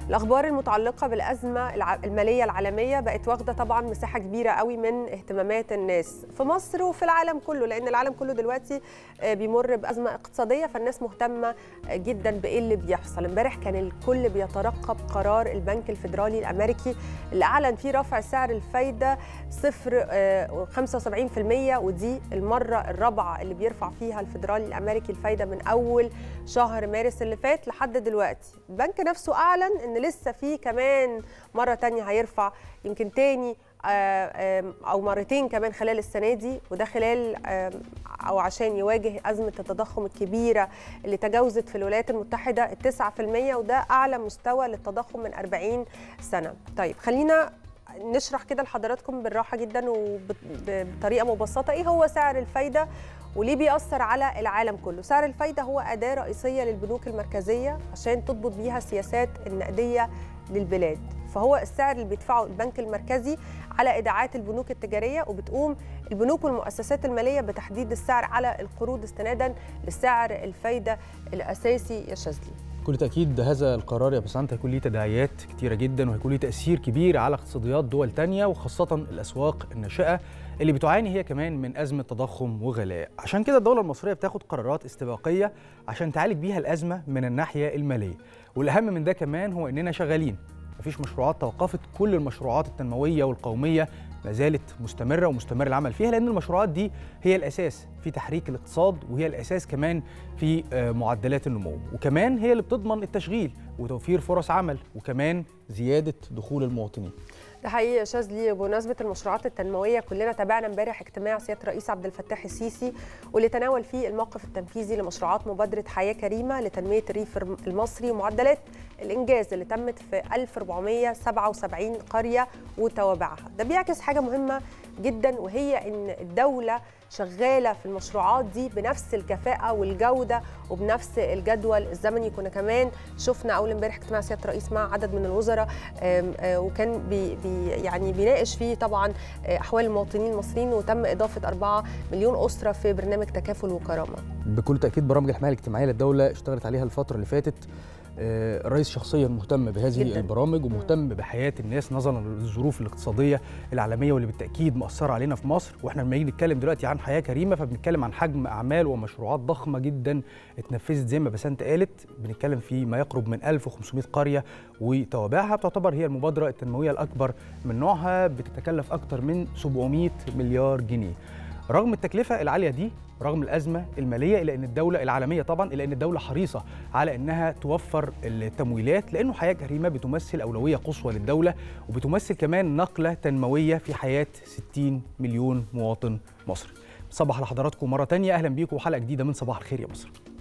الاخبار المتعلقه بالازمه الماليه العالميه بقت واخده طبعا مساحه كبيره قوي من اهتمامات الناس في مصر وفي العالم كله لان العالم كله دلوقتي بيمر بازمه اقتصاديه فالناس مهتمه جدا بايه اللي بيحصل امبارح كان الكل بيترقب قرار البنك الفيدرالي الامريكي اللي اعلن فيه رفع سعر الفايده صفر 75% ودي المره الرابعه اللي بيرفع فيها الفيدرالي الامريكي الفايده من اول شهر مارس اللي فات لحد دلوقتي البنك نفسه اعلن ان لسه في كمان مره تانية هيرفع يمكن تاني او مرتين كمان خلال السنه دي وده خلال او عشان يواجه ازمه التضخم الكبيره اللي تجاوزت في الولايات المتحده ال 9% وده اعلى مستوى للتضخم من 40 سنه. طيب خلينا نشرح كده لحضراتكم بالراحه جدا وبطريقه مبسطه ايه هو سعر الفايده وليه بيأثر على العالم كله سعر الفايدة هو أداة رئيسية للبنوك المركزية عشان تضبط بيها السياسات النقدية للبلاد فهو السعر اللي بيدفعه البنك المركزي على ايداعات البنوك التجاريه وبتقوم البنوك والمؤسسات الماليه بتحديد السعر على القروض استنادا لسعر الفايده الاساسي يا شاذلي بكل تاكيد هذا القرار يا بسنت هيكون ليه تداعيات كتيره جدا وهيكون ليه تاثير كبير على اقتصاديات دول تانية وخاصه الاسواق الناشئه اللي بتعاني هي كمان من ازمه تضخم وغلاء عشان كده الدوله المصريه بتاخد قرارات استباقيه عشان تعالج بيها الازمه من الناحيه الماليه والاهم من ده كمان هو اننا شغالين مفيش مشروعات توقفت كل المشروعات التنمويه والقوميه ما زالت مستمره ومستمر العمل فيها لان المشروعات دي هي الاساس في تحريك الاقتصاد وهي الاساس كمان في معدلات النمو وكمان هي اللي بتضمن التشغيل وتوفير فرص عمل وكمان زياده دخول المواطنين ده حقيقي يا شاذلي بمناسبه المشروعات التنمويه كلنا تابعنا امبارح اجتماع سياده الرئيس عبد الفتاح السيسي واللي تناول فيه الموقف التنفيذي لمشروعات مبادره حياه كريمه لتنميه الريف المصري ومعدلات الانجاز اللي تمت في 1477 قريه وتوابعها ده بيعكس حاجه مهمه جدا وهي ان الدوله شغاله في المشروعات دي بنفس الكفاءه والجوده وبنفس الجدول الزمني كنا كمان شفنا اول امبارح اجتماع سياده الرئيس مع عدد من الوزراء وكان بي بي يعني بيناقش فيه طبعا احوال المواطنين المصريين وتم اضافه 4 مليون اسره في برنامج تكافل وكرامه بكل تاكيد برامج الحمايه الاجتماعيه للدوله اشتغلت عليها الفتره اللي فاتت الرئيس شخصيا مهتم بهذه جداً. البرامج ومهتم بحياه الناس نظرا للظروف الاقتصاديه العالميه واللي بالتاكيد مأثره علينا في مصر واحنا لما نيجي نتكلم دلوقتي عن حياه كريمه فبنتكلم عن حجم اعمال ومشروعات ضخمه جدا اتنفذت زي ما بسنت قالت بنتكلم في ما يقرب من 1500 قريه وتوابعها بتعتبر هي المبادره التنمويه الاكبر من نوعها بتتكلف اكثر من 700 مليار جنيه رغم التكلفه العاليه دي رغم الازمه الماليه الا ان الدوله العالميه طبعا الا ان الدوله حريصه على انها توفر التمويلات لانه حياه كريمه بتمثل اولويه قصوى للدوله وبتمثل كمان نقله تنمويه في حياه 60 مليون مواطن مصري صباح لحضراتكم مره تانية اهلا بيكم وحلقه جديده من صباح الخير يا مصر